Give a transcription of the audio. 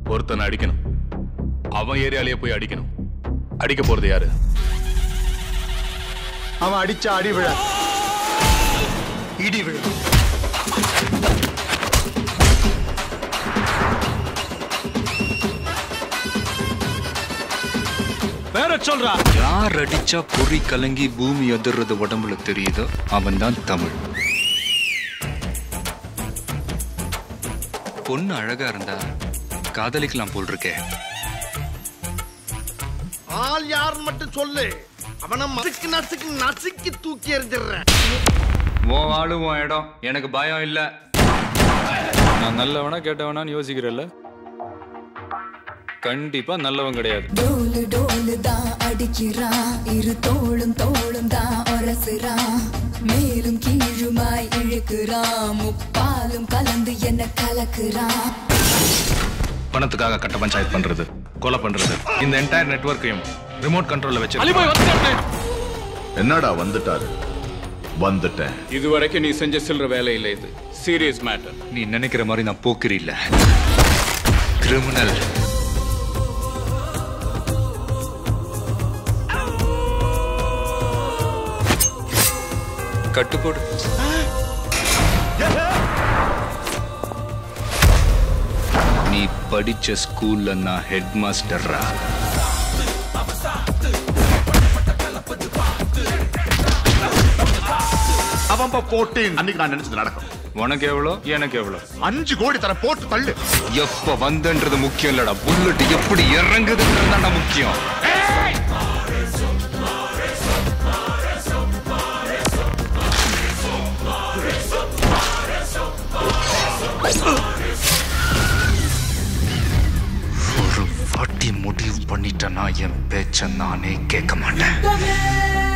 ஒருத்தனை அடிக்கணும் அவன் ஏரியாலேயே போய் அடிக்கணும் அடிக்க போறது யாரு அவன் அடிச்சா அடி விழ இடி விழ வேற சொல்றா யார் அடிச்சா பொறி கலங்கி பூமி அதிர்றது உடம்புல தெரியுதோ அவன் தான் தமிழ் பொண்ணு அழகா இருந்தா காதலிக்கலாம் போல் இருக்கே ஆள் யாருன்னு மட்டும் சொல்லு அவனை நசுக்கு நசுக்கு நசுக்கி தூக்கி எறிஞ்சிடுறேன் ஓ ஆளு உன் இடம் எனக்கு பயம் இல்ல நான் நல்லவனா கேட்டவனான்னு யோசிக்கிறல்ல கண்டிப்பா நல்லவன் கிடையாது டோலு டோலு தான் அடிக்கிறான் இரு தோளும் தோளும் தான் ஒரசுறான் மேலும் கீழுமாய் இழுக்கிறான் முப்பாலும் கலந்து என்ன கலக்குறான் பணத்துக்காக கட்ட பஞ்சாயத்து பண்றது கொலை பண்றது இந்த என்டையர் நெட்வொர்க்கையும் ரிமோட் கண்ட்ரோல்ல வச்சு அலிபாய் வந்துட்டேன் என்னடா வந்துட்டாரு வந்துட்டேன் இதுவரைக்கும் நீ செஞ்ச சில்லற வேலை இல்லை இது சீரியஸ் மேட்டர் நீ நினைக்கிற மாதிரி நான் போக்கிரி இல்ல கிரிமினல் கட்டுப்போடு நீ படிச்ச ஸ்கூல்ல நான் ஹெட் மாஸ்டர்ரா அவன் போட்டு அன்னைக்கு நான் நினைச்சது நடக்கும் உனக்கு எவ்வளோ எனக்கு எவ்வளோ அஞ்சு கோடி தர போட்டு தள்ளு எப்ப வந்தன்றது முக்கியம் இல்லடா புல்லட் எப்படி இறங்குதுன்றது தான்டா முக்கியம் ஒரு வாட்டி முடிவு பண்ணிட்டேன்னா என் பேச்ச நானே கேட்க மாட்டேன்